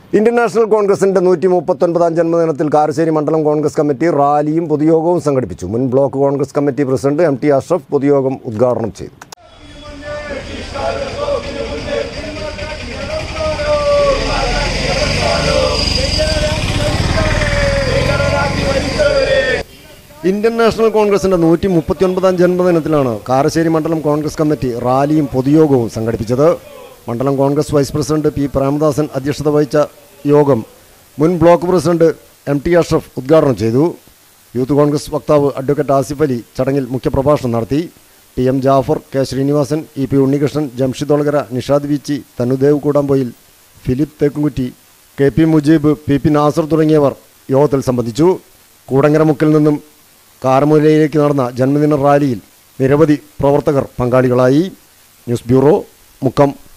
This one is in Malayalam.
ഇന്ത്യൻ നാഷണൽ കോൺഗ്രസിന്റെ നൂറ്റി മുപ്പത്തൊൻപതാം ജന്മദിനത്തിൽ കാരശ്ശേരി മണ്ഡലം കോൺഗ്രസ് കമ്മിറ്റി റാലിയും പൊതുയോഗവും സംഘടിപ്പിച്ചു മുൻ block Congress committee president M T Ashraf പൊതുയോഗം ഉദ്ഘാടനം ചെയ്തു ഇന്ത്യൻ നാഷണൽ കോൺഗ്രസിന്റെ നൂറ്റി മുപ്പത്തിയൊൻപതാം ജന്മദിനത്തിലാണ് കാരശ്ശേരി മണ്ഡലം കോൺഗ്രസ് കമ്മിറ്റി റാലിയും പൊതുയോഗവും സംഘടിപ്പിച്ചത് മണ്ഡലം Congress vice president P Premadasan അധ്യക്ഷത വഹിച്ച യോഗം മുൻ block president M T Ashraf ഉദ്ഘാടനം ചെയ്തു യൂത്ത് കോൺഗ്രസ് വക്താവ് അഡ്വക്കേറ്റ് ആസിഫ് അലി ചടങ്ങിൽ മുഖ്യപ്രഭാഷണം നടത്തി T M Jafar K Sreenivasan E P Unnikrishnan Jamshid Olakara Nishad Veechi Thanudev Koodampoyil Philip Thekkumkutty K P Mujeeb P P Nasar തുടങ്ങിയവർ യോഗത്തിൽ സംബന്ധിച്ചു കൂടങ്ങരമുക്കിൽ നിന്നും കാരമൂലയിലേക്ക് നടന്ന ജന്മദിന റാലിയിൽ നിരവധി പ്രവർത്തകർ പങ്കാളികളായി ന്യൂസ് ബ്യൂറോ മുക്കം